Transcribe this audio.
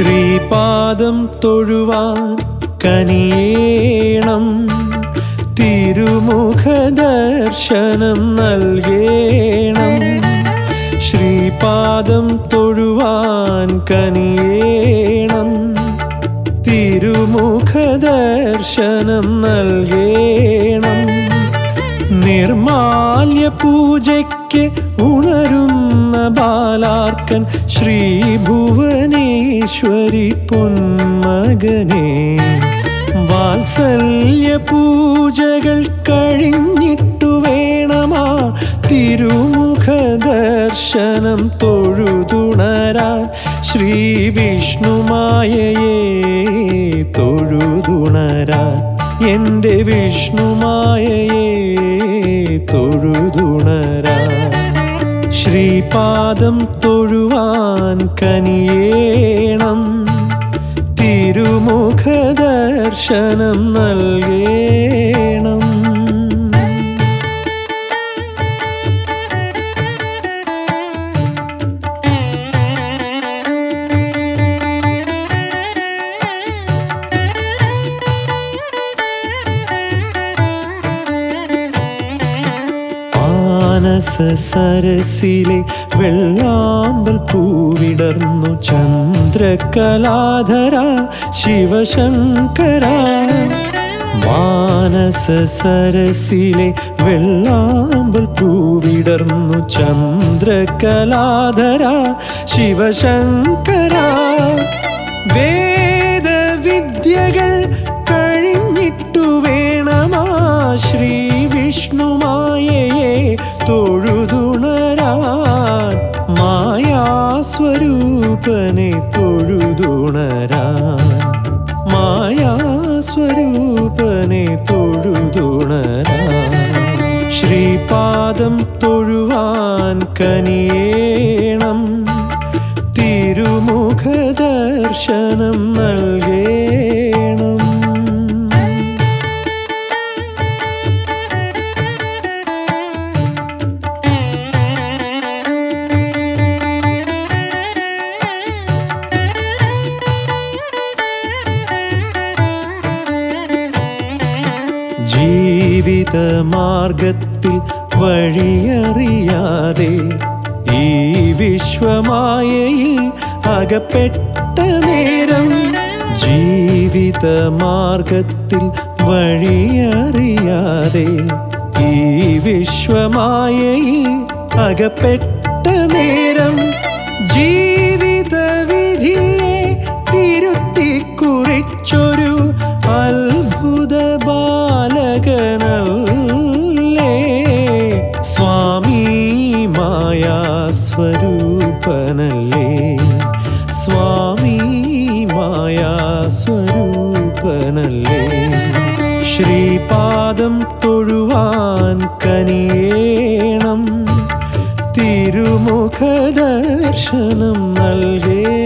ശ്രീപാദം തൊഴുവാൻ കനിയേണം തിരുമുഖ ദർശനം നൽകേണം ശ്രീപാദം തൊഴുവാൻ കനിയേണം തിരുമുഖ ദർശനം നൽകേണം നിർമാല്യ പൂജയ്ക്ക് ഉണരുന്ന ബാലാർക്കൻ ശ്രീ ഭുവനേശ്വരി പൊന്മകനെ വാത്സല്യ പൂജകൾ കഴിഞ്ഞിട്ടു വേണമാ തിരുമുഖ ദർശനം തൊഴുതുണരാൻ ശ്രീ വിഷ്ണുമായയെ തൊഴുതുണരാൻ എൻ്റെ വിഷ്ണുമായയെ തൊഴുതുണരാൻ ശ്രീപാദം തൊഴുവാൻ കനിയേണം തിരുമുഖ ദർശനം നൽകേണം മാനസ സരസിലെ വെള്ളാമ്പൽ പൂവിടർന്നു ചന്ദ്രകലാധര ശിവശങ്കര മാനസ സരസിലെ വെള്ളാമ്പൽ പൂവിടർന്നു ചന്ദ്രകലാധര ശിവശങ്കര വേദവിദ്യകൾ കഴിഞ്ഞിട്ടു വേണമാ ശ്രീ വിഷ്ണുമായയെ തൊഴുതുണരാൻ മായാസ്വരൂപനെ തൊഴുതുണരാൻ മായാസ്വരൂപനെ തൊഴുതുണരാൻ ശ്രീപാദം തൊഴുവാൻ കനിയേണം തിരുമുഖ ദർശനം നൽകേണം ജീവിത മാർഗത്തിൽ വഴിയറിയാതെ ഈ വിശ്വമായയിൽ അകപ്പെട്ട നേരം ജീവിത മാർഗത്തിൽ വഴിയറിയാതെ ഈ വിശ്വമായയിൽ അകപ്പെട്ട നേരം ജീവിത വിധിയെ തിരുത്തി കുറിച്ചൊരു അത്ഭുത ബാലകനല്ലേ സ്വാമി മായാ സ്വരൂപനല്ലേ സ്വാമി മായാ സ്വരൂപനല്ലേ ശ്രീപാദം തൊഴുവാൻ കനിയേണം തിരുമുഖ ദർശനം നൽകേ